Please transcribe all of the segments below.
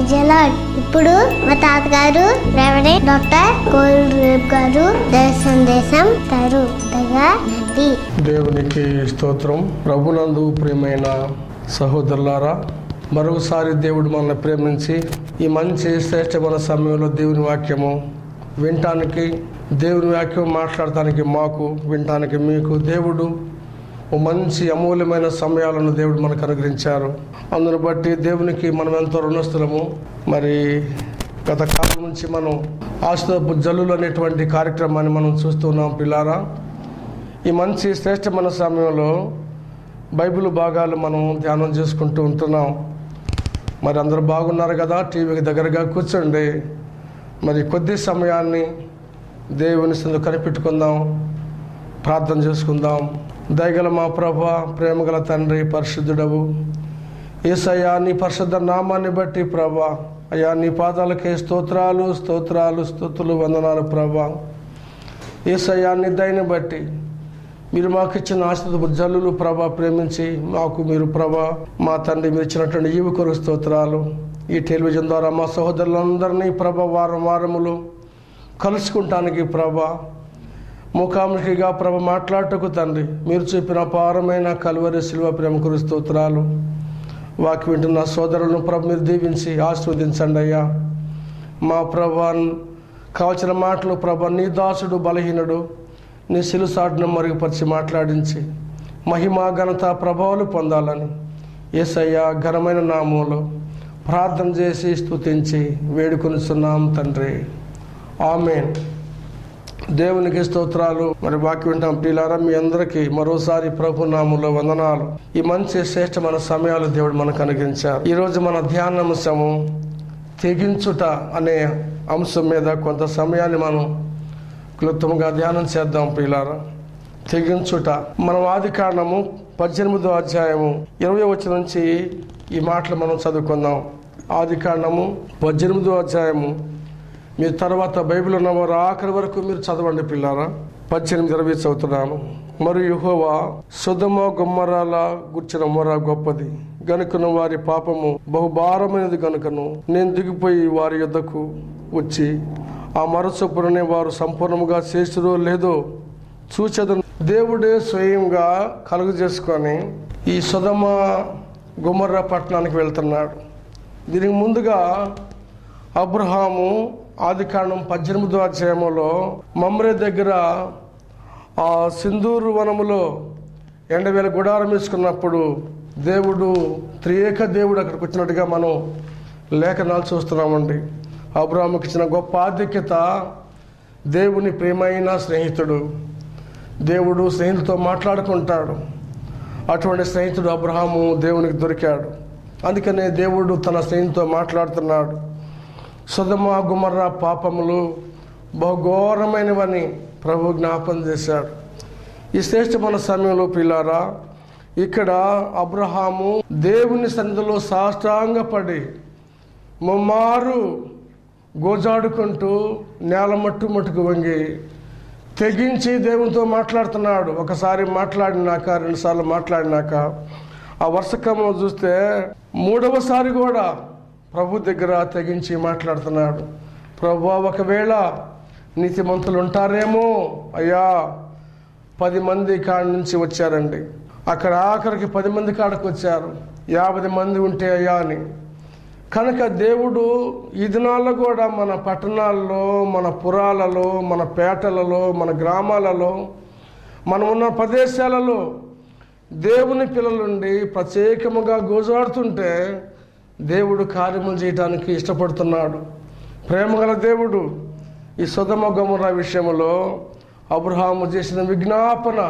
ప్రజల ఇప్పుడు మా తాతగారు రెవరెండ్ డాక్టర్ కోల్ గారు దేశ సందేశం తరుగా నది దేవునికి స్తోత్రం ప్రభునందు ప్రియమైన సహోదరులారా మరొకసారి దేవుడు మనల్ని ప్రేమించి ఈ మంచి శ్రేష్టమైన సమయంలో దేవుని వాక్యము వినటానికి దేవుని వాక్యం మాట్లాడటానికి మాకు వినటానికి మీకు దేవుడు ఓ మంచి అమూల్యమైన సమయాలను దేవుడు మనకు అనుగ్రహించారు అందును బట్టి దేవునికి మనం ఎంతో రుణస్థులము మరి గత కాలం నుంచి మనం ఆస్తుపు జల్లులు అనేటువంటి కార్యక్రమాన్ని మనం చూస్తున్నాం పిల్లారా ఈ మంచి శ్రేష్టమైన సమయంలో బైబిల్ భాగాలు మనం ధ్యానం చేసుకుంటూ ఉంటున్నాం మరి అందరూ బాగున్నారు కదా టీవీకి దగ్గరగా కూర్చోండి మరి కొద్ది సమయాన్ని దేవుని సందు కనిపెట్టుకుందాం ప్రార్థన చేసుకుందాం దయగల మా ప్రభ ప్రేమగల తండ్రి పరిశుద్ధుడవు ఏసయ్యా నీ పరిశుద్ధ నామాన్ని బట్టి ప్రభా అయ్యా నీ పాదాలకే స్తోత్రాలు స్తోత్రాలు స్తోత్రులు వందనాలు ప్రభా ఏసయ్యా నీ దయని బట్టి మీరు మాకు ఇచ్చిన ఆశ్రిత జల్లులు ప్రభా ప్రేమించి మాకు మీరు ప్రభా మా తండ్రి మీరు ఇచ్చినటువంటి ఈవి కొరకు స్తోత్రాలు ఈ టెలివిజన్ ద్వారా మా సహోదరులందరినీ ప్రభ వారం వారములు కలుసుకుంటానికి ప్రభా ముఖాముఖిగా ప్రభ మాట్లాడటకు తండ్రి మీరు చూపిన అపారమైన కలువరి శిల్వ ప్రేమ కొరకు స్తోత్రాలు వాకి వింటున్న సోదరులను ప్రభ మీరు దీవించి ఆస్వాదించండి అయ్యా మా ప్రభా కావలసిన మాటలు ప్రభ నీ దాసుడు బలహీనుడు నీ సిలుసాటును మరుగుపరిచి మాట్లాడించి మహిమా ఘనత ప్రభావాలు పొందాలని ఏసయ్య ఘనమైన నామంలో ప్రార్థన చేసి స్తుతించి వేడుకొనిస్తున్నాం తండ్రి ఆమెన్ దేవునికి స్తోత్రాలు మరి వాక్యం వింటాం ప్రియులారా మీ అందరికీ మరోసారి ప్రభు నామంలో వందనాలు ఈ మంచి శ్రేష్టమైన సమయాలు దేవుడు మనకు అనుగ్రహించారు ఈరోజు మన ధ్యానాంశము తెగించుట అనే అంశం మీద కొంత సమయాన్ని మనం క్లుప్తంగా ధ్యానం చేద్దాం ప్రియులారా తెగించుట మనం ఆది కారణము పద్దెనిమిదో అధ్యాయము ఇరవై వచ్చి నుంచి ఈ మాటలు మనం చదువుకుందాం ఆది కారణము పద్దెనిమిదో అధ్యాయము మీరు తర్వాత బైబిల్ ఉన్నవారు ఆఖరి వరకు మీరు చదవండి పిల్లారా పద్దెనిమిది ఇరవై చదువుతున్నాను మరియు యెహోవా సుధమ గుమ్మరాల గుర్చిన మొర గొప్పది గనుకను వారి పాపము బహుభారమైనది గనుకను నేను దిగిపోయి వారి యొద్దకు వచ్చి ఆ మరచొప్పుననే వారు సంపూర్ణముగా చేసిరో లేదో చూచదను దేవుడే స్వయంగా కలుగు చేసుకొని ఈ సుధమ గుమ్మర్ర పట్టణానికి వెళ్తున్నాడు దీనికి ముందుగా అబ్రహాము ఆది కాండం పద్దెనిమిదో అధ్యాయంలో మమ్రే దగ్గర ఆ సింధూరు వనములో ఎండవేల గుడారం వేసుకున్నప్పుడు దేవుడు త్రియేక దేవుడు అక్కడికి వచ్చినట్టుగా మనం లేఖనాలు చూస్తున్నామండి అబ్రహాముకి ఇచ్చిన గొప్ప ఆధిక్యత దేవుని ప్రేమైన స్నేహితుడు దేవుడు స్నేహితులతో మాట్లాడుకుంటాడు అటువంటి స్నేహితుడు అబ్రహాము దేవునికి దొరికాడు అందుకనే దేవుడు తన స్నేహితుతో మాట్లాడుతున్నాడు సుధమ గుమర్ర పాపములు బహుఘోరమైనవని ప్రభు జ్ఞాపం చేశాడు ఈ శ్రేష్టమైన సమయంలో పిల్లారా ఇక్కడ అబ్రహాము దేవుని సన్నిధిలో సాష్టాంగపడి ముమ్మారు గోజాడుకుంటూ నేల మట్టు మట్టుకు వంగి తెగించి దేవునితో మాట్లాడుతున్నాడు ఒకసారి మాట్లాడినాక రెండుసార్లు మాట్లాడినాక ఆ వర్షక్రమం చూస్తే మూడవసారి కూడా ప్రభు దగ్గర తెగించి మాట్లాడుతున్నాడు ప్రభు ఒకవేళ నీతిమంతులు ఉంటారేమో అయ్యా పది మంది కాడ నుంచి వచ్చారండి అక్కడ ఆఖరికి పది మంది కాడకు వచ్చారు యాభై మంది ఉంటే అయ్యా అని కనుక దేవుడు ఈ దినాల్లో కూడా మన పట్టణాల్లో మన పురాలలో మన పేటలలో మన గ్రామాలలో మనం ఉన్న ప్రదేశాలలో దేవుని పిల్లలుండి ప్రత్యేకముగా గోజాడుతుంటే దేవుడు కార్యములు చేయడానికి ఇష్టపడుతున్నాడు ప్రేమగల దేవుడు ఈ సుధమ గముర విషయంలో అబ్రహాము చేసిన విజ్ఞాపన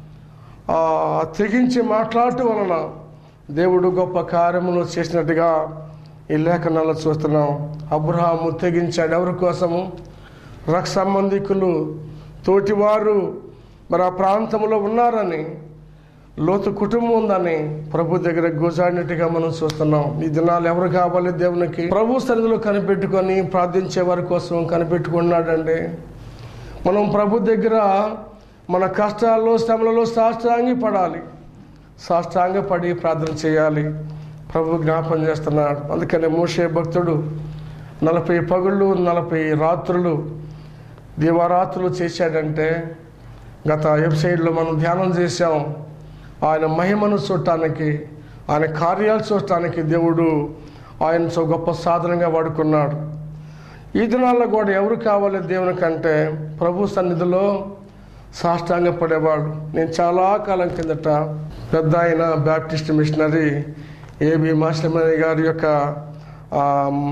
ఆ, తెగించి మాట్లాడటం వలన దేవుడు గొప్ప కార్యములు చేసినట్టుగా ఈ లేఖనాల్లో చూస్తున్నాం అబ్రహాము తెగించాడు ఎవరి కోసము రక్ష సంబంధికులు తోటివారు మరి ఆ ప్రాంతంలో ఉన్నారని లోతు కుటుంబం ఉందని ప్రభు దగ్గర గోజాడినట్టుగా మనం చూస్తున్నాం ఈ దినాలు ఎవరు కావాలి దేవునికి ప్రభు సన్నిధిలో కనిపెట్టుకొని ప్రార్థించే వారి కోసం కనిపెట్టుకున్నాడండి మనం ప్రభు దగ్గర మన కష్టాల్లో శ్రమలలో సాష్టాంగి పడాలి సాష్టాంగపడి ప్రార్థన చేయాలి ప్రభు జ్ఞాపం చేస్తున్నాడు అందుకనే మోషే భక్తుడు నలభై పగుళ్ళు నలభై రాత్రులు దివారాత్రులు చేశాడంటే గత వెబ్సైట్లో మనం ధ్యానం చేశాం ఆయన మహిమను చూడటానికి ఆయన కార్యాలు చూడటానికి దేవుడు ఆయన సో గొప్ప సాధనంగా వాడుకున్నాడు ఈ దినాల్లో కూడా ఎవరు కావాలి దేవుని కంటే ప్రభు సన్నిధిలో సాష్టాంగ పడేవాడు నేను చాలా కాలం కిందట పెద్ద ఆయన బ్యాప్టిస్ట్ మిషనరీ ఏబి మాస్టర్మణి గారి యొక్క ఆ,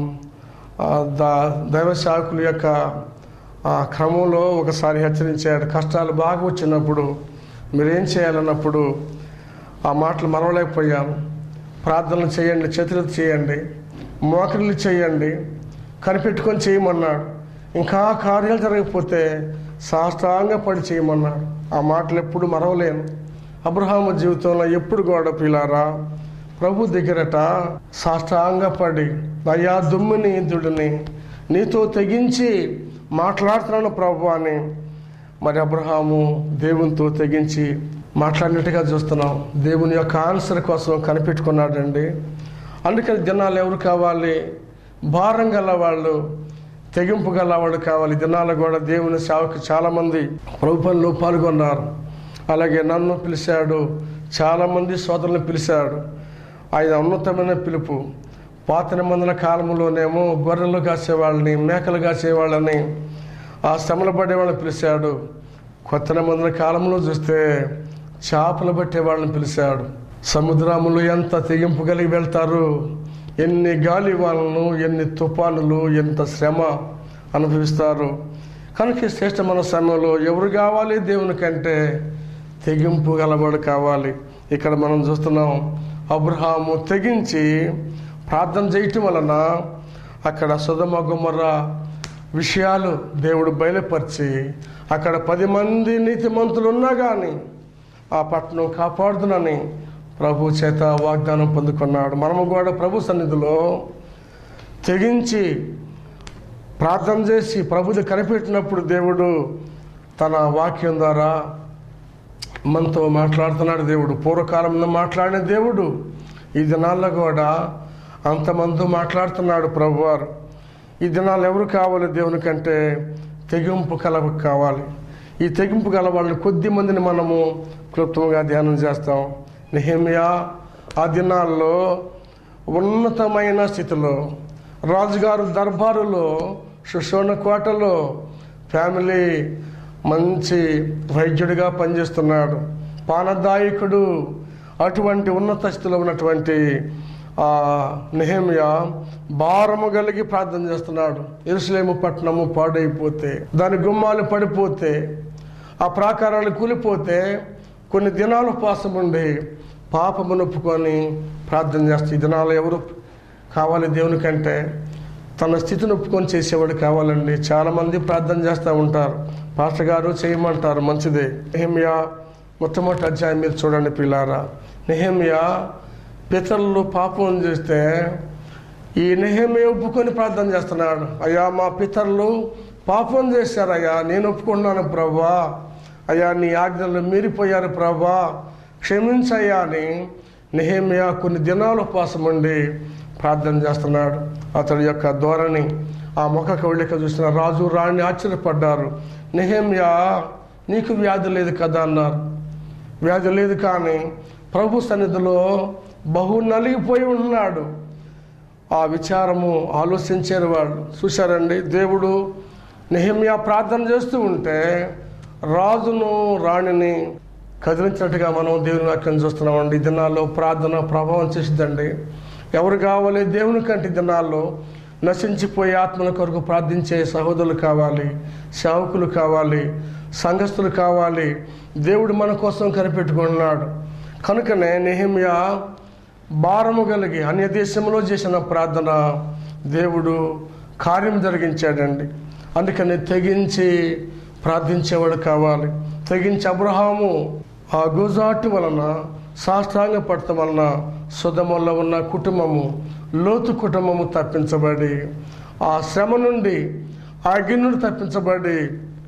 ఆ, ద- దైవ శాఖల యొక్క ఆ క్రమంలో ఒకసారి హెచ్చరించాడు కష్టాలు బాగా వచ్చినప్పుడు మీరేం చేయాలన్నప్పుడు ఆ మాటలు మరవలేకపోయాను ప్రార్థనలు చేయండి చేతులు చేయండి మోకరిలు చేయండి కనిపెట్టుకొని చేయమన్నాడు ఇంకా కార్యాలు జరగకపోతే సాష్టాంగ పడి చేయమన్నాడు ఆ మాటలు ఎప్పుడు మరవలేను అబ్రహాము జీవితంలో ఎప్పుడు కూడా పిల్లారా ప్రభు దగ్గరట సాష్టాంగ పడి అయ్యా దుమ్ముని ఇంద్రుడిని నీతో తెగించి మాట్లాడుతున్నాను ప్రభు అని మరి అబ్రహాము దేవునితో తెగించి మాట్లాడినట్టుగా చూస్తున్నాం దేవుని యొక్క ఆన్సర్ కోసం కనిపెట్టుకున్నాడండి అందుకని దినాలు ఎవరు కావాలి భారం గల వాళ్ళు తెగింపు గల వాళ్ళు కావాలి ఈ దినాలు కూడా దేవుని సేవకు చాలామంది ప్రభు పనిలో పాల్గొన్నారు అలాగే నన్ను పిలిచాడు చాలామంది సోదరులను పిలిచాడు ఆయన ఉన్నతమైన పిలుపు పాత నిబంధన కాలంలోనేమో గొర్రెలు కాసేవాళ్ళని మేకలు కాసేవాళ్ళని ఆ శ్రమలు పడేవాళ్ళని పిలిచాడు కొత్త నిబంధన కాలంలో చూస్తే చేపలు పట్టే వాళ్ళని పిలిచాడు సముద్రములు ఎంత తెగింపు కలిగి వెళ్తారు ఎన్ని గాలి వాళ్ళను ఎన్ని తుఫానులు ఎంత శ్రమ అనుభవిస్తారు కనుక ఈ శ్రేష్టమైన సమయంలో ఎవరు కావాలి దేవుని కంటే తెగింపు గలవాడు కావాలి ఇక్కడ మనం చూస్తున్నాం అబ్రహాము తెగించి ప్రార్థన చేయటం వలన అక్కడ సుధమ గుమ్మర విషయాలు దేవుడు బయలుపరిచి అక్కడ పది మంది నీతిమంతులు ఉన్నా కానీ ఆ పట్టణం కాపాడుదునని ప్రభు చేత వాగ్దానం పొందుకున్నాడు మనము కూడా ప్రభు సన్నిధిలో తెగించి ప్రార్థన చేసి ప్రభుది కనిపెట్టినప్పుడు దేవుడు తన వాక్యం ద్వారా మనతో మాట్లాడుతున్నాడు దేవుడు పూర్వకాలంలో మాట్లాడిన దేవుడు ఈ దినాల్లో కూడా అంతమంది మాట్లాడుతున్నాడు ప్రభువారు ఈ దినాలు ఎవరు కావాలి దేవుని కంటే తెగింపు కల కావాలి ఈ తెగింపు గల వాళ్ళని కొద్ది మందిని మనము క్లుప్తంగా ధ్యానం చేస్తాం నెహమియా ఆ దినాల్లో ఉన్నతమైన స్థితిలో రాజుగారు దర్బారులో సుషోణ కోటలో ఫ్యామిలీ మంచి వైద్యుడిగా పనిచేస్తున్నాడు పానదాయకుడు అటువంటి ఉన్నత స్థితిలో ఉన్నటువంటి ఆ నెహమియా భారము కలిగి ప్రార్థన చేస్తున్నాడు ఎరుసలేము పట్టణము పాడైపోతే దాని గుమ్మాలు పడిపోతే ఆ ప్రాకారాలు కూలిపోతే కొన్ని దినాలు ఉపవాసం ఉండి పాపము నొప్పుకొని ప్రార్థన చేస్తే ఈ దినాలు ఎవరు కావాలి దేవుని కంటే తన స్థితిని ఒప్పుకొని చేసేవాడు కావాలండి చాలామంది ప్రార్థన చేస్తూ ఉంటారు పాస్టర్ గారు చేయమంటారు మంచిదే నెహమియా మొట్టమొదటి అధ్యాయం మీరు చూడండి పిల్లారా నెహమియా పితరులు పాపం చేస్తే ఈ నెహమే ఒప్పుకొని ప్రార్థన చేస్తున్నాడు అయ్యా మా పితరులు పాపం చేశారయ్యా నేను ఒప్పుకున్నాను ప్రభా అయ్యా నీ ఆజ్ఞలు మీరిపోయారు ప్రభా క్షమించయ్యా అని నెహేమియా కొన్ని దినాలు ఉపవాసం ఉండి ప్రార్థన చేస్తున్నాడు అతడి యొక్క ధోరణి ఆ ముఖ కవళిక చూసిన రాజు రాణి ఆశ్చర్యపడ్డారు నెహేమియా నీకు వ్యాధి లేదు కదా అన్నారు వ్యాధి లేదు కానీ ప్రభు సన్నిధిలో బహు నలిగిపోయి ఉన్నాడు ఆ విచారము ఆలోచించారు వాళ్ళు చూశారండి దేవుడు నెహమ్యా ప్రార్థన చేస్తూ ఉంటే రాజును రాణిని కదిలించినట్టుగా మనం దేవుని వాక్యం చూస్తున్నామండి ఈ దినాల్లో ప్రార్థన ప్రభావం చేసిద్దండి ఎవరు కావాలి దేవుని కంటే ఈ దినాల్లో నశించిపోయే ఆత్మల కొరకు ప్రార్థించే సహోదరులు కావాలి సేవకులు కావాలి సంఘస్థులు కావాలి దేవుడు మన కోసం కనిపెట్టుకున్నాడు కనుకనే నెహమ్యా భారము కలిగి అన్య దేశంలో చేసిన ప్రార్థన దేవుడు కార్యం జరిగించాడండి అందుకని తెగించి ప్రార్థించేవాడు కావాలి తెగించి అబ్రహాము ఆ గుజాటు వలన సాష్టాంగ పడటం వలన సుధములో ఉన్న కుటుంబము లోతు కుటుంబము తప్పించబడి ఆ శ్రమ నుండి ఆ గిన్నెడు తప్పించబడి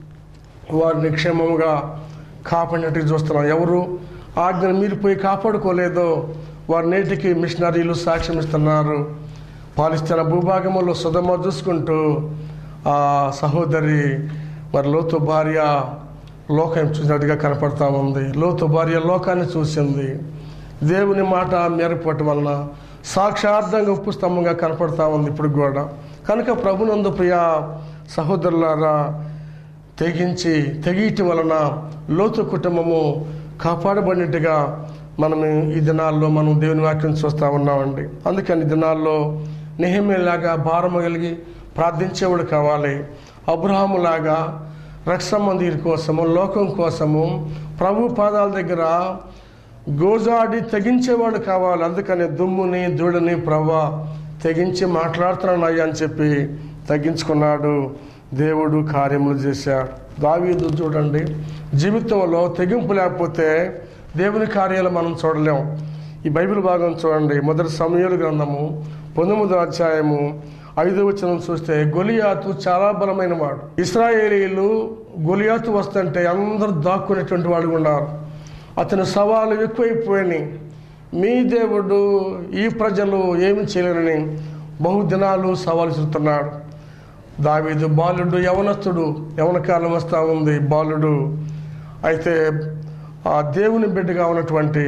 వారిని క్షేమముగా కాపాడినట్టు చూస్తున్నాం ఎవరు ఆజ్ఞను మీరిపోయి కాపాడుకోలేదో వారు నేటికి మిషనరీలు సాక్ష్యం ఇస్తున్నారు పాలిస్తీనా భూభాగంలో సుధమ చూసుకుంటూ ఆ సహోదరి మరి లోతు భార్య లోకం చూసినట్టుగా కనపడతా ఉంది లోతు భార్య లోకాన్ని చూసింది దేవుని మాట మేరపట్టం వలన సాక్షార్థంగా ఉప్పు స్తంభంగా కనపడతా ఉంది ఇప్పుడు కూడా కనుక ప్రభునందు ప్రియ సహోదరులారా తెగించి తెగియటం వలన లోతు కుటుంబము కాపాడబడినట్టుగా మనం ఈ దినాల్లో మనం దేవుని వాక్యం చూస్తూ ఉన్నామండి అందుకని ఈ దినాల్లో నెహమేలాగా భారము కలిగి ప్రార్థించేవాడు కావాలి అబ్రహాములాగా రక్షణ మందిర్ కోసము లోకం కోసము ప్రభు పాదాల దగ్గర గోజాడి తెగించేవాడు కావాలి అందుకని దుమ్ముని ధూళిని ప్రభా తెగించి మాట్లాడుతున్నాను అయ్యా అని చెప్పి తగ్గించుకున్నాడు దేవుడు కార్యములు చేశాడు దావీదు చూడండి జీవితంలో తెగింపు లేకపోతే దేవుని కార్యాలు మనం చూడలేం ఈ బైబిల్ భాగం చూడండి మొదటి సమయాలు గ్రంథము పంతొమ్మిదో అధ్యాయము ఐదో వచనం చూస్తే గొలియాతు చాలా బలమైన వాడు ఇస్రాయేలీలు గొలియాతు వస్తుంటే అందరూ దాక్కునేటువంటి వాడు ఉన్నారు అతని సవాలు ఎక్కువైపోయినాయి మీ దేవుడు ఈ ప్రజలు ఏమి చేయలేరని బహుదినాలు సవాలు చూస్తున్నాడు దావీదు బాలుడు యవనస్తుడు యవన కాలం వస్తూ ఉంది బాలుడు అయితే ఆ దేవుని బిడ్డగా ఉన్నటువంటి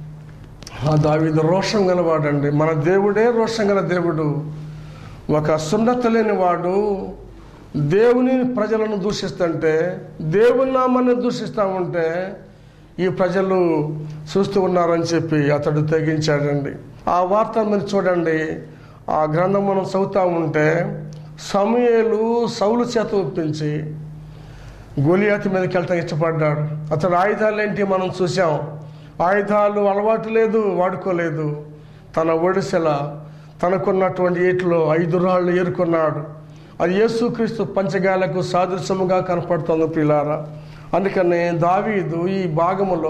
ఆ దావీదు రోషం గలవాడండి మన దేవుడే రోషం గల దేవుడు ఒక సున్నత లేని వాడు దేవుని ప్రజలను దూషిస్తుంటే దేవుని నామాన్ని దూషిస్తూ ఉంటే ఈ ప్రజలు చూస్తూ ఉన్నారని చెప్పి అతడు తెగించాడండి ఆ వార్త మీరు చూడండి ఆ గ్రంథం మనం చదువుతూ ఉంటే సమయలు సౌలు చేత ఒప్పించి గోలియాతి మీదకి వెళ్తాం ఇష్టపడ్డాడు అతడు ఆయుధాలు ఏంటి మనం చూసాం ఆయుధాలు అలవాటు లేదు వాడుకోలేదు తన ఒడిసెల తనకున్నటువంటి ఏట్లో ఐదు రాళ్ళు ఏరుకున్నాడు అది యేసుక్రీస్తు పంచగాలకు సాదృశ్యముగా కనపడుతుంది పిల్లారా అందుకని దావీదు ఈ భాగములో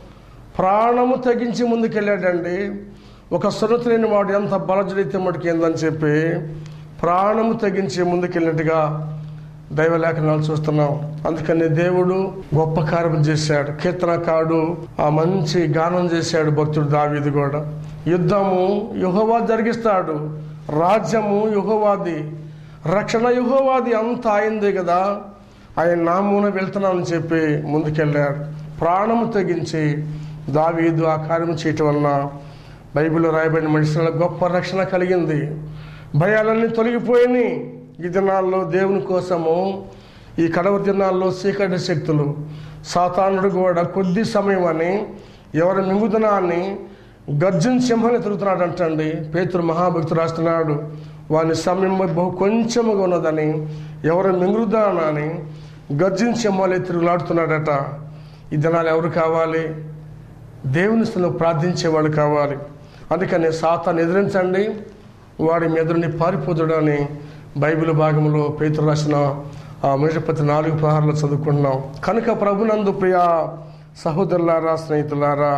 ప్రాణము తగ్గించి ముందుకెళ్ళాడండి ఒక సురత లేని వాడు ఎంత బలజుడైతే మటుకేందని చెప్పి ప్రాణము తగ్గించి ముందుకెళ్ళినట్టుగా దైవ లేఖనాలు చూస్తున్నాం అందుకని దేవుడు గొప్ప కార్యం చేశాడు కీర్తనకాడు ఆ మంచి గానం చేశాడు భక్తుడు దావీదు కూడా యుద్ధము యుహోవా జరిగిస్తాడు రాజ్యము యుహోవాది రక్షణ యుహోవాది అంత అయింది కదా ఆయన నామూన వెళ్తున్నానని చెప్పి ముందుకెళ్ళాడు ప్రాణము తెగించి దావీదు ఆ కార్యం చేయటం వలన బైబిల్లో రాయబడిన మనుషుల గొప్ప రక్షణ కలిగింది భయాలన్నీ తొలగిపోయినాయి ఈ దినాల్లో దేవుని కోసము ఈ కడవ దినాల్లో చీకటి శక్తులు సాతానుడు కూడా కొద్ది సమయం అని ఎవరి మింగుదనా అని గర్జన్ సింహని తిరుగుతున్నాడు అంటండి పేతురు మహాభక్తుడు రాస్తున్నాడు వాని సమయం బహు కొంచెముగా ఉన్నదని ఎవరు మింగుదానా అని గర్జన్ సింహాలే తిరుగులాడుతున్నాడట ఈ దినాలు ఎవరు కావాలి దేవుని స్థలం ప్రార్థించేవాడు కావాలి అందుకని సాతాన్ని ఎదిరించండి వాడి మెదడుని పారిపోతుడని బైబిల్ భాగంలో పేతురు రాసిన ఆ మేషపతి నాలుగు ప్రహారాలు చదువుకుంటున్నాం కనుక ప్రభునందు ప్రియ సహోదరులారా స్నేహితులారా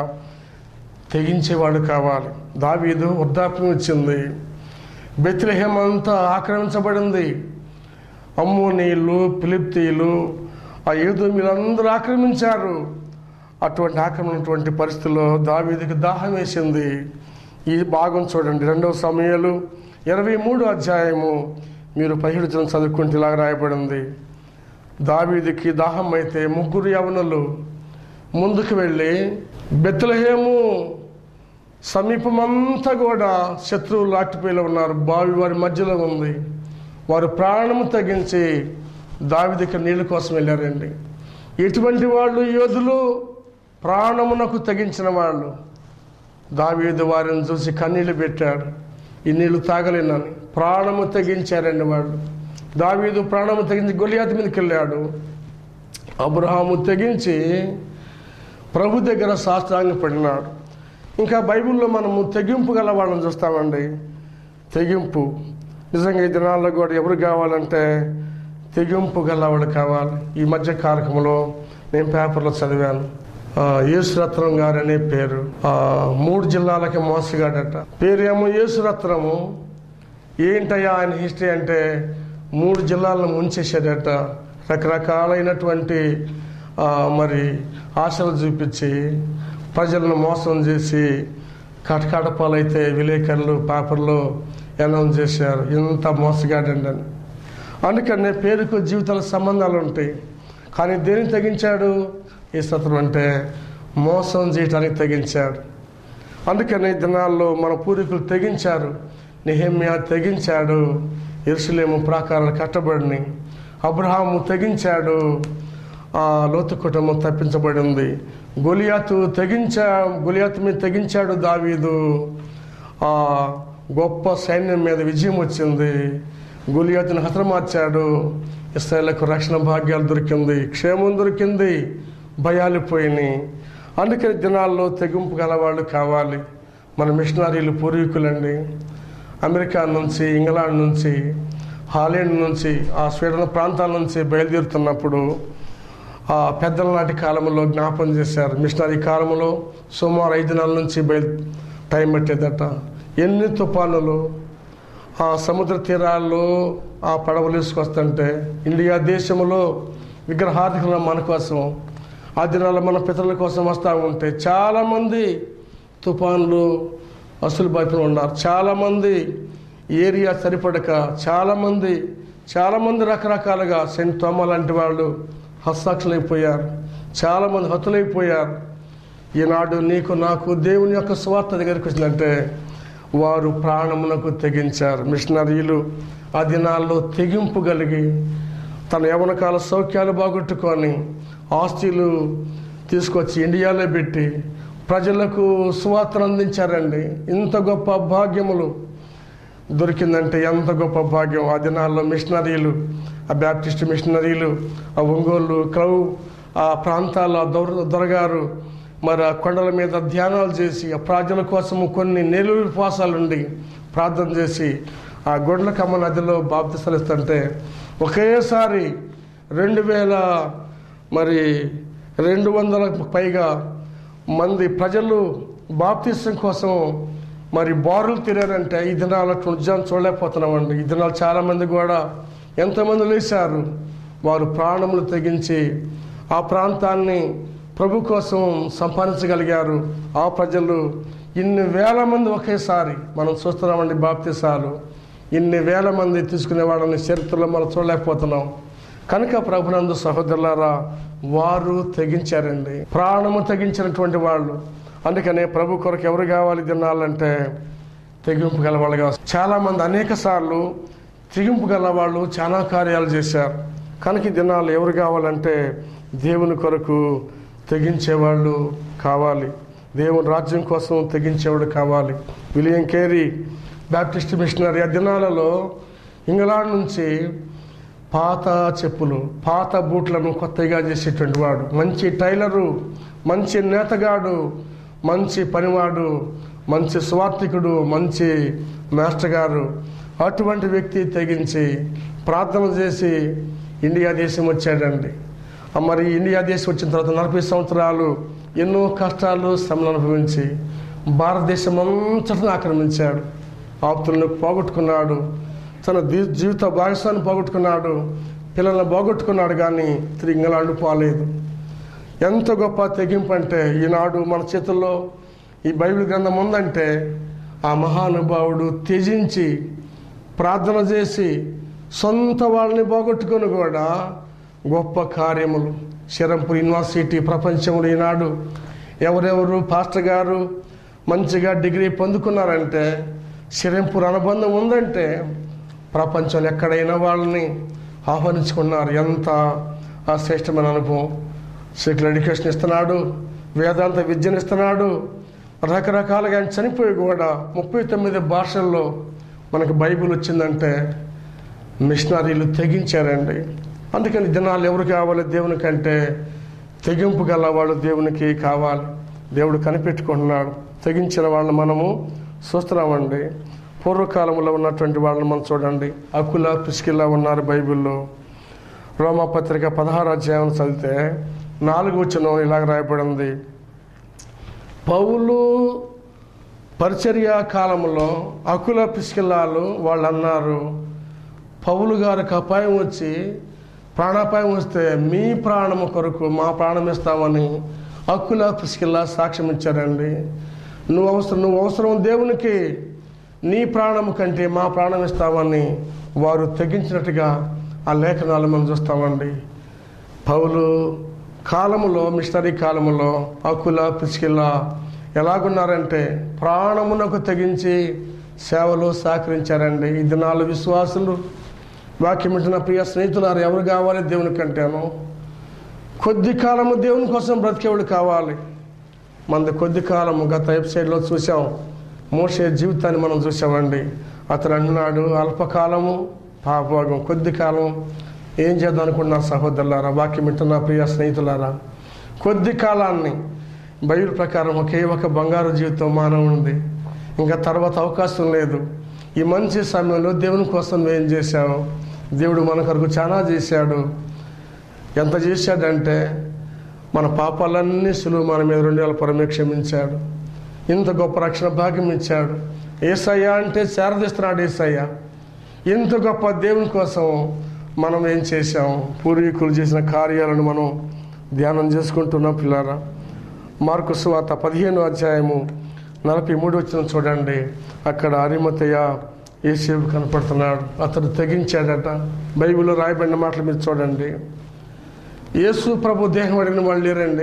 తెగించేవాడు కావాలి దావీదు వృద్ధాప్యం వచ్చింది బెత్లహేమ అంతా ఆక్రమించబడింది అమ్మోనీయులు ఫిలిప్తీయులు ఆ ఏదో మీరందరూ ఆక్రమించారు అటువంటి ఆక్రమణటువంటి పరిస్థితుల్లో దావీదికి దాహం వేసింది ఈ భాగం చూడండి రెండవ సమయాలు ఇరవై మూడు అధ్యాయము మీరు పదిహేడు చదువుకుంటే ఇలాగ రాయబడింది దావీదికి దాహం అయితే ముగ్గురు యవనులు ముందుకు వెళ్ళి బెత్లహేము సమీపమంతా కూడా శత్రువులు లాక్టిపోయిలో ఉన్నారు బావి వారి మధ్యలో ఉంది వారు ప్రాణము తగ్గించి దావిదికి నీళ్ళ కోసం వెళ్ళారండి ఎటువంటి వాళ్ళు యోధులు ప్రాణమునకు తగ్గించిన వాళ్ళు దావీదు వారిని చూసి కన్నీళ్ళు పెట్టాడు ఈ నీళ్లు తాగలేనని ప్రాణము తెగించారండి వాళ్ళు దావీదు ప్రాణము తెగించి గొలియాతి మీదకి వెళ్ళాడు అబ్రహాము తెగించి ప్రభు దగ్గర శాస్త్రాంగ పడినాడు ఇంకా బైబిల్లో మనము తెగింపు గల వాళ్ళని చూస్తామండి తెగింపు నిజంగా ఈ దినాల్లో కూడా ఎవరు కావాలంటే తెగింపు గలవాడు కావాలి ఈ మధ్య కార్యక్రమంలో నేను పేపర్లో చదివాను ఆ, యేసురత్నం గారు అనే పేరు ఆ, మూడు జిల్లాలకి మోసగాడట పేరేమో యేసురత్నము ఏంటయ్యా ఆయన హిస్టరీ అంటే మూడు జిల్లాలను ముంచేసాడట రకరకాలైనటువంటి ఆ, మరి ఆశలు చూపించి ప్రజలను మోసం చేసి కటకటపాలైతే విలేకరులు పేపర్లో అనౌన్స్ చేశారు ఇంత మోసగాడండి అని అందుకనే పేరుకు జీవితాల సంబంధాలు ఉంటాయి కానీ దేనికి తగ్గించాడు ఈ సత్రం అంటే మోసం చేయటానికి తగ్గించాడు అందుకని ఈ దినాల్లో మన పూర్వీకులు తెగించారు నిహమ్య తెగించాడు ఎరుసలేము ప్రాకారాలు కట్టబడిని అబ్రహాము తెగించాడు ఆ లోతు కుటుంబం తప్పించబడింది గొలియాతు తెగించా గొలియాతు మీద తెగించాడు దావీదు ఆ గొప్ప సైన్యం మీద విజయం వచ్చింది గొలియాతుని హతమార్చాడు ఇస్రాయలకు రక్షణ భాగ్యాలు దొరికింది క్షేమం దొరికింది భయాలు పోయినాయి అందుకని దినాల్లో తెగింపు గలవాళ్ళు కావాలి మన మిషనరీలు పూర్వీకులండి అమెరికా నుంచి ఇంగ్లాండ్ నుంచి హాలాండ్ నుంచి ఆ స్వీడన్ ప్రాంతాల నుంచి బయలుదేరుతున్నప్పుడు ఆ పెద్దల నాటి కాలంలో జ్ఞాపం చేశారు మిషనరీ కాలంలో సుమారు ఐదు నెలల నుంచి బయలు టైం పట్టేదట ఎన్ని తుఫానులు ఆ సముద్ర తీరాల్లో ఆ పడవలు తీసుకొస్తుంటే ఇండియా దేశంలో విగ్రహాధికుల మన కోసం ఆ దినాల్లో మన పితరుల కోసం వస్తూ ఉంటే చాలామంది తుఫాన్లు అసలు బాధ్యతలు ఉన్నారు చాలామంది ఏరియా సరిపడక చాలామంది చాలామంది రకరకాలుగా సెంట్ తోమ లాంటి వాళ్ళు హస్తాక్షులైపోయారు చాలామంది హతులైపోయారు ఈనాడు నీకు నాకు దేవుని యొక్క స్వార్థ దగ్గరికి వచ్చిందంటే వారు ప్రాణమునకు తెగించారు మిషనరీలు ఆ దినాల్లో తెగింపు కలిగి తన యవనకాల సౌఖ్యాలు బాగొట్టుకొని ఆస్తులు తీసుకొచ్చి ఇండియాలో పెట్టి ప్రజలకు సువార్తను అందించారండి ఇంత గొప్ప భాగ్యములు దొరికిందంటే ఎంత గొప్ప భాగ్యం ఆ దినాల్లో మిషనరీలు ఆ బ్యాప్టిస్ట్ మిషనరీలు ఆ ఒంగోలు క్రౌ ఆ ప్రాంతాల దొర దొరగారు మరి ఆ కొండల మీద ధ్యానాలు చేసి ఆ ప్రజల కోసము కొన్ని నెలలు ఉపవాసాలుండి ప్రార్థన చేసి ఆ గొడ్లకమ్మ నదిలో బాప్తిసాలు ఇస్తుంటే ఒకేసారి రెండు వేల మరి రెండు వందల పైగా మంది ప్రజలు బాప్తిసం కోసం మరి బారులు తిరారంటే ఈ దినాలు అట్లా ఉద్యోగం చూడలేకపోతున్నామండి ఈ దినాలు చాలామంది కూడా ఎంతమంది లేచారు వారు ప్రాణములు తెగించి ఆ ప్రాంతాన్ని ప్రభు కోసం సంపాదించగలిగారు ఆ ప్రజలు ఇన్ని వేల మంది ఒకేసారి మనం చూస్తున్నామండి బాప్తిసాలు ఇన్ని వేల మంది తీసుకునే వాళ్ళని చరిత్రలో మనం చూడలేకపోతున్నాం కనుక ప్రభునందు సహోదరులారా వారు తెగించారండి ప్రాణము తెగించినటువంటి వాళ్ళు అందుకనే ప్రభు కొరకు ఎవరు కావాలి తినాలంటే తెగింపు గల వాళ్ళు కావాలి చాలామంది అనేక సార్లు తెగింపు గల వాళ్ళు చాలా కార్యాలు చేశారు కనుక ఈ దినాలు ఎవరు కావాలంటే దేవుని కొరకు తెగించేవాళ్ళు కావాలి దేవుని రాజ్యం కోసం తెగించేవాడు కావాలి విలియం కేరీ బ్యాప్టిస్ట్ మిషనరీ ఆ దినాలలో ఇంగ్లాండ్ నుంచి పాత చెప్పులు పాత బూట్లను కొత్తగా చేసేటువంటి వాడు మంచి టైలరు మంచి నేతగాడు మంచి పనివాడు మంచి స్వార్థికుడు మంచి మాస్టర్ గారు అటువంటి వ్యక్తి తెగించి ప్రార్థన చేసి ఇండియా దేశం వచ్చాడండి ఆ మరి ఇండియా దేశం వచ్చిన తర్వాత నలభై సంవత్సరాలు ఎన్నో కష్టాలు శ్రమలు అనుభవించి భారతదేశం అంతటిని ఆక్రమించాడు ఆప్తులను పోగొట్టుకున్నాడు తన దీ- జీవిత భాగస్వాన్ని పోగొట్టుకున్నాడు పిల్లల్ని పోగొట్టుకున్నాడు కానీ తిరిగి ఇంగ్లాండ్ పోలేదు ఎంత గొప్ప తెగింపు అంటే ఈనాడు మన చేతుల్లో ఈ బైబిల్ గ్రంథం ఉందంటే ఆ మహానుభావుడు త్యజించి ప్రార్థన చేసి సొంత వాళ్ళని పోగొట్టుకొని కూడా గొప్ప కార్యములు శరంపూర్ యూనివర్సిటీ ప్రపంచంలో ఈనాడు ఎవరెవరు పాస్టర్ గారు మంచిగా డిగ్రీ పొందుకున్నారంటే శరంపూర్ అనుబంధం ఉందంటే ప్రపంచంలో ఎక్కడైనా వాళ్ళని ఆహ్వానించుకున్నారు ఎంత ఆ శ్రేష్టమైన అనుభవం సెక్యులర్ ఎడ్యుకేషన్ ఇస్తున్నాడు వేదాంత విద్యను ఇస్తున్నాడు రకరకాలుగా ఆయన చనిపోయి కూడా ముప్పై తొమ్మిది భాషల్లో మనకు బైబిల్ వచ్చిందంటే మిషనరీలు తెగించారండి అందుకని దినాలు ఎవరు కావాలి దేవునికి అంటే తెగింపు గల వాళ్ళు దేవునికి కావాలి దేవుడు కనిపెట్టుకుంటున్నాడు తెగించిన వాళ్ళని మనము చూస్తున్నామండి పూర్వకాలంలో ఉన్నటువంటి వాళ్ళని మనం చూడండి అకుల పిసికిలా ఉన్నారు బైబిల్లో రోమాపత్రిక పదహారు అధ్యాయం చదివితే నాలుగు వచ్చిన ఇలాగ రాయబడింది పౌలు పరిచర్య కాలంలో అకుల పిసికిల్లాలు వాళ్ళు అన్నారు పౌలు గారికి అపాయం వచ్చి ప్రాణాపాయం వస్తే మీ ప్రాణము కొరకు మా ప్రాణం ఇస్తామని అక్కుల పిసికిల్లా సాక్ష్యం ఇచ్చారండి నువ్వు అవసరం నువ్వు అవసరం దేవునికి నీ ప్రాణము కంటే మా ప్రాణం ఇస్తామని వారు తెగించినట్టుగా ఆ లేఖనాలు మనం చూస్తామండి పౌలు కాలములో మిషనరీ కాలములో అకుల పిసికిల ఎలాగున్నారంటే ప్రాణమునకు తెగించి సేవలు సహకరించారండి ఈ దినాలు విశ్వాసులు వాక్యం వింటున్న ప్రియ స్నేహితులారు ఎవరు కావాలి దేవుని కంటేను కొద్ది కాలము దేవుని కోసం బ్రతికేవాడు కావాలి మనది కొద్ది కాలము గత వెబ్సైట్లో చూసాం మోసే జీవితాన్ని మనం చూసామండి అతను అన్నాడు అల్పకాలము పాపభోగం కొద్ది కాలం ఏం చేద్దాం అనుకున్నారు సహోదరులారా వాక్యం వింటున్న ప్రియ స్నేహితులారా కొద్ది కాలాన్ని బైబిల్ ప్రకారం ఒకే ఒక బంగారు జీవితం మానవునిది ఇంకా తర్వాత అవకాశం లేదు ఈ మంచి సమయంలో దేవుని కోసం నువ్వు ఏం చేశావు దేవుడు మన కొరకు చాలా చేశాడు ఎంత చేశాడంటే మన పాపాలన్నీ సులువు మన మీద రెండు వేల పరమే క్షమించాడు ఇంత గొప్ప రక్షణ భాగ్యం ఇచ్చాడు ఏసయ్య అంటే చేరదీస్తున్నాడు ఏసయ్య ఇంత గొప్ప దేవుని కోసం మనం ఏం చేశాం పూర్వీకులు చేసిన కార్యాలను మనం ధ్యానం చేసుకుంటున్నాం పిల్లారా మార్కు సువార్త పదిహేను అధ్యాయము నలభై మూడు వచ్చిన చూడండి అక్కడ అరిమతయ్య ఏసేపు కనపడుతున్నాడు అతడు తెగించాడట బైబిల్లో రాయబడిన మాటలు మీరు చూడండి యేసు ప్రభు దేహం అడిగిన వాళ్ళు లేరండి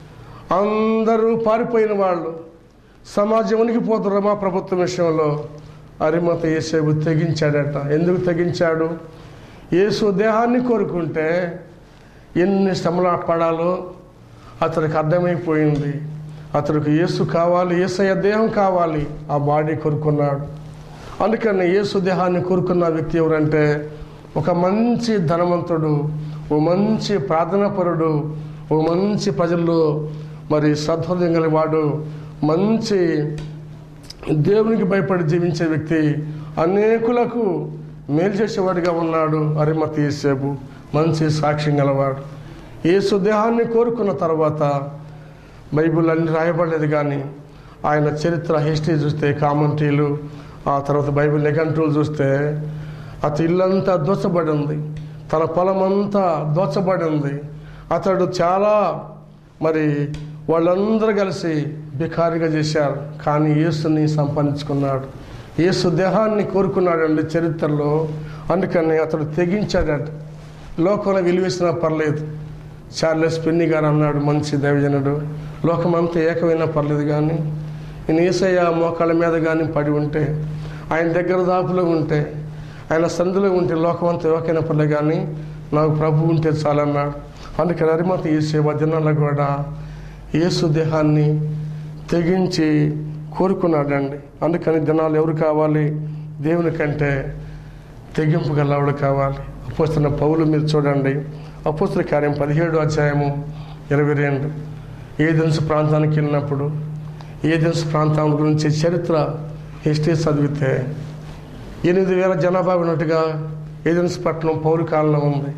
అందరూ పారిపోయిన వాళ్ళు సమాజం ఉనికిపోతున్నారు మా ప్రభుత్వం విషయంలో అరిమత యేసేపు తెగించాడట ఎందుకు తెగించాడు యేసు దేహాన్ని కోరుకుంటే ఎన్ని శ్రమలు పడాలో అతనికి అర్థమైపోయింది అతనికి యేసు కావాలి యేసయ్య దేహం కావాలి ఆ బాడీ కోరుకున్నాడు అందుకని యేసు దేహాన్ని కోరుకున్న వ్యక్తి ఎవరంటే ఒక మంచి ధనవంతుడు ఓ మంచి ప్రార్థనాపరుడు ఓ మంచి ప్రజల్లో మరి సద్హృదయం గలవాడు మంచి దేవునికి భయపడి జీవించే వ్యక్తి అనేకులకు మేలు చేసేవాడిగా ఉన్నాడు అరిమతి యేసేపు మంచి సాక్ష్యం గలవాడు యేసు దేహాన్ని కోరుకున్న తర్వాత బైబిల్ అన్ని రాయబడలేదు కానీ ఆయన చరిత్ర హిస్టరీ చూస్తే కామెంట్రీలు ఆ తర్వాత బైబిల్ నిఘంటువులు చూస్తే అతని ఇల్లంతా దోచబడి ఉంది తన పొలం అంతా దోచబడి ఉంది అతడు చాలా మరి వాళ్ళందరూ కలిసి బికారిగా చేశారు కానీ యేసుని సంపాదించుకున్నాడు యేసు దేహాన్ని కోరుకున్నాడండి చరిత్రలో అందుకని అతడు తెగించాడట లోకంలో విలువేసినా పర్లేదు చార్లెస్ పిన్ని గారు అన్నాడు మంచి దైవజనుడు లోకమంతా ఏకమైనా పర్లేదు కానీ నేను ఏసయ్య మోకాళ్ళ మీద కానీ పడి ఉంటే ఆయన దగ్గర దాపులో ఉంటే ఆయన సందులో ఉంటే లోకమంతా ఏకైనా పర్లేదు కానీ నాకు ప్రభు ఉంటే చాలన్నాడు అందుకని అరిమత ఏసే వదినాల కూడా యేసు దేహాన్ని తెగించి కోరుకున్నాడండి అందుకని దినాలు ఎవరు కావాలి దేవుని కంటే తెగింపు గలవాడు కావాలి అపోస్తున్న పౌలు మీరు చూడండి అపోస్తుల కార్యం పదిహేడు అధ్యాయము ఇరవై రెండు ఏదెన్స్ ప్రాంతానికి వెళ్ళినప్పుడు ఏదెన్స్ ప్రాంతం గురించి చరిత్ర హిస్టరీ చదివితే ఎనిమిది వేల జనాభా ఉన్నట్టుగా ఏదెన్స్ పట్టణం పౌరు కాలంలో ఉంది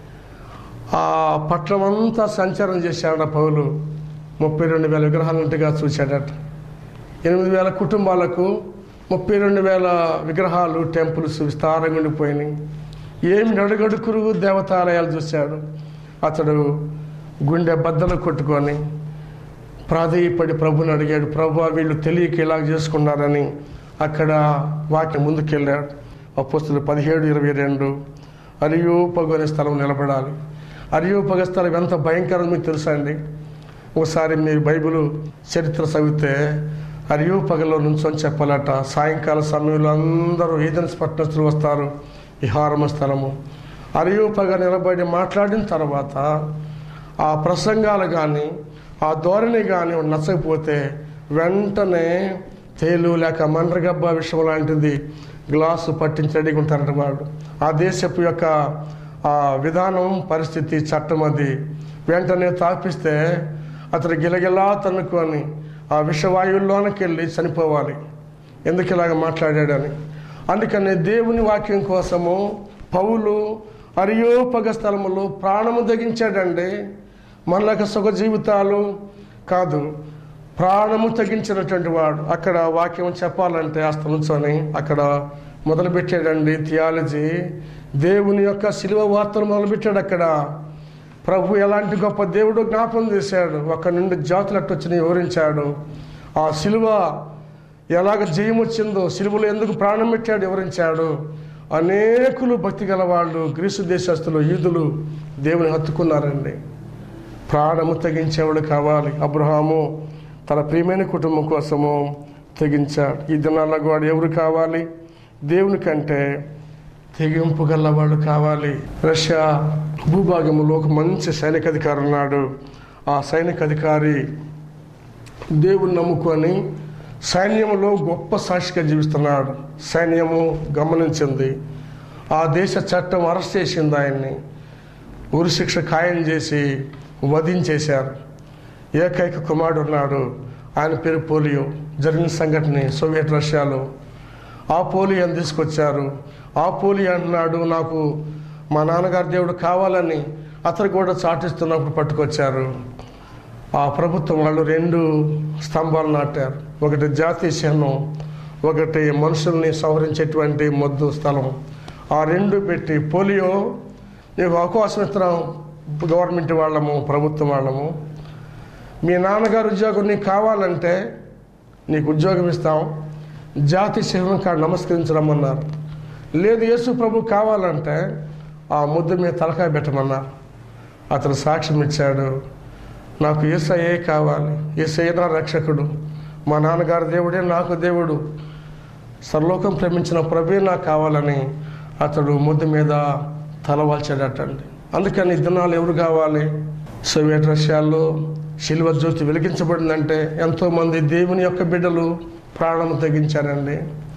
ఆ పట్టణం అంతా సంచారం చేశాడు ఆ పౌలు ముప్పై రెండు వేల విగ్రహాలు ఉన్నట్టుగా చూశాడట ఎనిమిది వేల కుటుంబాలకు ముప్పై రెండు వేల విగ్రహాలు టెంపుల్స్ విస్తారంగా ఉండిపోయినాయి ఏమి నడుగడుకురు దేవతాలయాలు చూశాడు అతడు గుండె బద్దలు కొట్టుకొని ప్రాధేయపడి ప్రభుని అడిగాడు ప్రభు వీళ్ళు తెలియక ఇలా చేసుకున్నారని అక్కడ వాక్యం ముందుకెళ్ళాడు అపోస్తులు పదిహేడు ఇరవై రెండు అరియోపగు అనే స్థలం నిలబడాలి అరియోపగ స్థలం ఎంత భయంకరం మీకు తెలుసా అండి ఒకసారి మీరు బైబిల్ చరిత్ర చదివితే అరియోపగలో నుంచొని చెప్పాలట సాయంకాల సమయంలో అందరూ ఏదెన్స్ పట్టణస్తులు వస్తారు విహారమ స్థలము అరియోపగ నిలబడి మాట్లాడిన తర్వాత ఆ ప్రసంగాలు కానీ ఆ ధోరణి కానీ నచ్చకపోతే వెంటనే తేలు లేక మండ్రగబ్బ విషయం లాంటిది గ్లాసు పట్టించి రెడీగా ఉంటారట వాడు ఆ దేశపు యొక్క ఆ విధానం పరిస్థితి చట్టం అది వెంటనే తాపిస్తే అతడు గిలగిలా తన్నుకొని ఆ విషవాయువుల్లోనికి వెళ్ళి చనిపోవాలి ఎందుకు ఇలాగ మాట్లాడాడని అందుకని దేవుని వాక్యం కోసము పౌలు అరియోపగ స్థలములు ప్రాణము తెగించాడండి మనలకు సుఖ జీవితాలు కాదు ప్రాణము తగ్గించినటువంటి వాడు అక్కడ వాక్యం చెప్పాలంటే ఆ స్థలంతోని అక్కడ మొదలుపెట్టాడండి థియాలజీ దేవుని యొక్క శిలువ వార్తను మొదలుపెట్టాడు అక్కడ ప్రభు ఎలాంటి గొప్ప దేవుడు జ్ఞాపం చేశాడు అక్కడ నుండి జాతులు అట్టొచ్చిన వివరించాడు ఆ సిలువ ఎలాగ జయం వచ్చిందో సిలువలో ఎందుకు ప్రాణం పెట్టాడు వివరించాడు అనేకులు భక్తి గల వాళ్ళు గ్రీసు దేశస్తులు యూదులు దేవుని హత్తుకున్నారండి ప్రాణము తెగించేవాడు కావాలి అబ్రహాము తన ప్రియమైన కుటుంబం కోసము తెగించాడు ఈ దినాల్లో వాడు ఎవరు కావాలి దేవుని కంటే తెగింపు గల్లవాడు కావాలి రష్యా భూభాగంలో ఒక మంచి సైనిక అధికారి ఉన్నాడు ఆ సైనిక అధికారి దేవుని నమ్ముకొని సైన్యంలో గొప్ప సాక్షిగా జీవిస్తున్నాడు సైన్యము గమనించింది ఆ దేశ చట్టం అరెస్ట్ చేసింది ఆయన్ని ఉరిశిక్ష ఖాయం చేసి వధించేశారు ఏకైక కుమారుడు ఉన్నాడు ఆయన పేరు పోలియో జరిగిన సంఘటన సోవియట్ రష్యాలో ఆ పోలియోని తీసుకొచ్చారు ఆ పోలియో అంటున్నాడు నాకు మా నాన్నగారి దేవుడు కావాలని అతను కూడా చాటిస్తున్నప్పుడు పట్టుకొచ్చారు ఆ ప్రభుత్వం వాళ్ళు రెండు స్తంభాలు నాటారు ఒకటి జాతీయ చిహ్నం ఒకటి మనుషుల్ని సంహరించేటువంటి మొద్దు స్థలం ఆ రెండు పెట్టి పోలియో నీకు అవకాశం ఇస్తున్నాం గవర్నమెంట్ వాళ్ళము ప్రభుత్వం వాళ్ళము మీ నాన్నగారు ఉద్యోగం నీకు కావాలంటే నీకు ఉద్యోగం ఇస్తాం జాతి చిహ్నం కాడ నమస్కరించరమ్మన్నారు లేదు యేసు ప్రభు కావాలంటే ఆ ముద్ద మీద తలకాయ పెట్టమన్నారు అతను సాక్ష్యం ఇచ్చాడు నాకు ఏసయ్యే కావాలి ఏసయ్య నా రక్షకుడు మా నాన్నగారి దేవుడే నాకు దేవుడు సర్లోకం ప్రేమించిన ప్రభే నాకు కావాలని అతడు ముద్ద మీద తల వాల్చాడటండి అందుకని ఈ దినాలు ఎవరు కావాలి సోవియట్ రష్యాలో శిల్వ జ్యోతి వెలిగించబడిందంటే ఎంతోమంది దేవుని యొక్క బిడ్డలు ప్రాణం తెగించారండి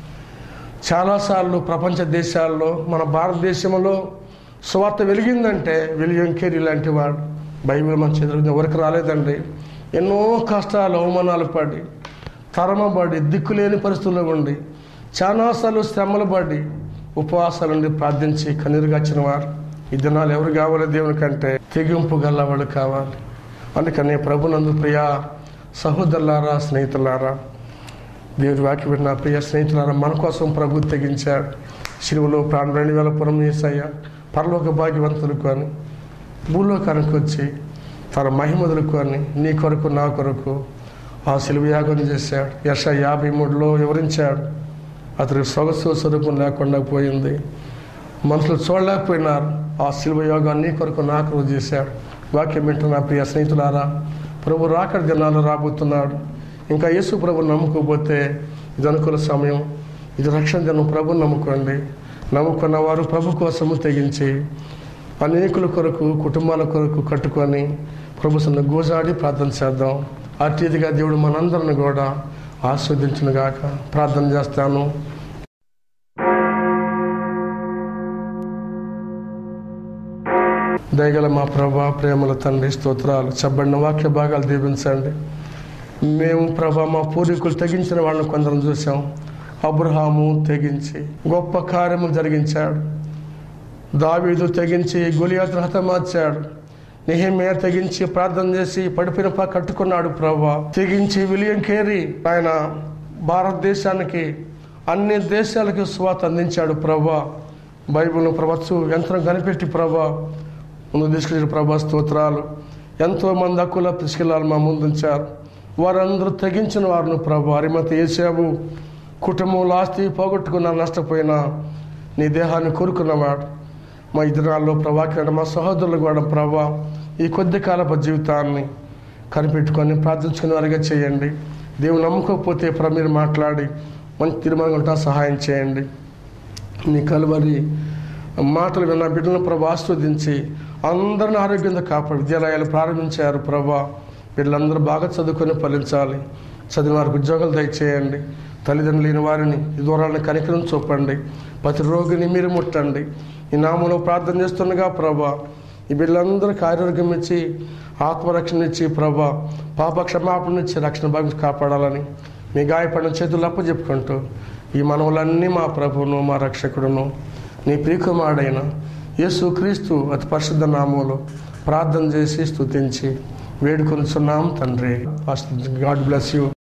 చాలాసార్లు ప్రపంచ దేశాల్లో మన భారతదేశంలో సువార్త వెలిగిందంటే విలియం కేరీ లాంటి వాడు బైబిల్ మన చదువు ఎవరికి రాలేదండి ఎన్నో కష్టాలు అవమానాలు పడి తరమబడి దిక్కులేని పరిస్థితుల్లో ఉండి చాలాసార్లు శ్రమలు పడి ఉపవాసాల నుండి ప్రార్థించి కన్నీరుగాచిన వారు ఈ దినాలు ఎవరు కావాలి దేవుని కంటే తెగింపు గల్లవాడు కావాలి అందుకని ప్రభునందు ప్రియ సహోదరులారా స్నేహితులారా దేవుడి వాక్యం విన్న ప్రియ స్నేహితులారా మన కోసం ప్రభు తెగించాడు శిలువలో ప్రాణం రెండు వేల పురం చేసాయ పరలోక భాగ్యవంతులకు అని భూలోకానికి వచ్చి తన మహిమదులకు అని నీ కొరకు నా కొరకు ఆ శిలువ యాగం చేశాడు యశ యాభై మూడులో వివరించాడు అతనికి సొగసు స్వరూపం లేకుండా పోయింది మనుషులు చూడలేకపోయినారు ఆ శిలువ యోగం నీ కొరకు నా కొరకు చేశాడు వాక్యం వింటున్న ప్రియ స్నేహితులారా ప్రభు రాకడ దినాలు రాబోతున్నాడు ఇంకా యేసు ప్రభు నమ్ముకోపోతే ఇది అనుకూల సమయం ఇది రక్షణ దినం ప్రభు నమ్ముకోండి నమ్ముకున్న వారు ప్రభు కోసము తెగించి అనేకుల కొరకు కుటుంబాల కొరకు కట్టుకొని ప్రభు సన్న గోజాడి ప్రార్థన చేద్దాం అతిథిగా దేవుడు మనందరిని కూడా ఆస్వాదించిన గాక ప్రార్థన చేస్తాను దయగల మా ప్రభా ప్రేమల తండ్రి స్తోత్రాలు చెప్పబడిన వాక్య భాగాలు దీవించండి మేము ప్రభా మా పూర్వీకులు తెగించిన వాళ్ళని కొందరం చూసాం అబ్రహాము తెగించి గొప్ప కార్యము జరిగించాడు దావీదు తెగించి గులియాతును హతమార్చాడు నిహమే తెగించి ప్రార్థన చేసి పడిపోయిన పా కట్టుకున్నాడు ప్రభా తెగించి విలియం కేరీ ఆయన భారతదేశానికి అన్ని దేశాలకి స్వాత అందించాడు ప్రభా బైబిల్ను ప్రభచ్చు యంత్రం కనిపెట్టి ప్రభా ముందు తీసుకెళ్ళిన ప్రభా స్తోత్రాలు ఎంతో మంది హక్కుల తీసుకెళ్ళాలి మా ముందు ఉంచారు వారందరూ తెగించిన వారిని ప్రభా అరిమతి ఏసావు కుటుంబంలో ఆస్తి పోగొట్టుకున్నా నష్టపోయినా నీ దేహాన్ని కోరుకున్నవాడు మా ఇదినాల్లో ప్రభాకరణ మా సహోదరులు కూడా ప్రభా ఈ కొద్ది కాలపు జీవితాన్ని కనిపెట్టుకొని ప్రార్థించుకునే వారిగా చేయండి దేవుని నమ్ముకోకపోతే ప్రభు మీరు మాట్లాడి మంచి తీర్మానం ఉంటా సహాయం చేయండి నీ కలువరి మాటలు విన్న బిడ్డలను ప్రభు ఆస్వాదించి అందరిని ఆరోగ్యంగా కాపాడు విద్యాలయాలు ప్రారంభించారు ప్రభా వీళ్ళందరూ బాగా చదువుకొని ఫలించాలి చదివిన వారికి ఉద్యోగాలు దయచేయండి తల్లిదండ్రులు లేని వారిని ఈ దూరాలను కనికరం చూపండి ప్రతి రోగిని మీరు ముట్టండి ఈ నామంలో ప్రార్థన చేస్తుండగా ప్రభా ఈ బిడ్డలందరికీ ఆరోగ్యం ఇచ్చి ఆత్మరక్షణ ఇచ్చి ప్రభా పాప క్షమాపణ ఇచ్చి రక్షణ భాగం కాపాడాలని మీ గాయపడిన చేతులు అప్పచెప్పుకుంటూ ఈ మనవులన్నీ మా ప్రభువును మా రక్షకుడును నీ ప్రియకుమారుడైన యేసు క్రీస్తు అతి పరిశుద్ధ నామంలో ప్రార్థన చేసి స్తుతించి వేడుకొనిచున్నాం తండ్రి గాడ్ బ్లెస్ యూ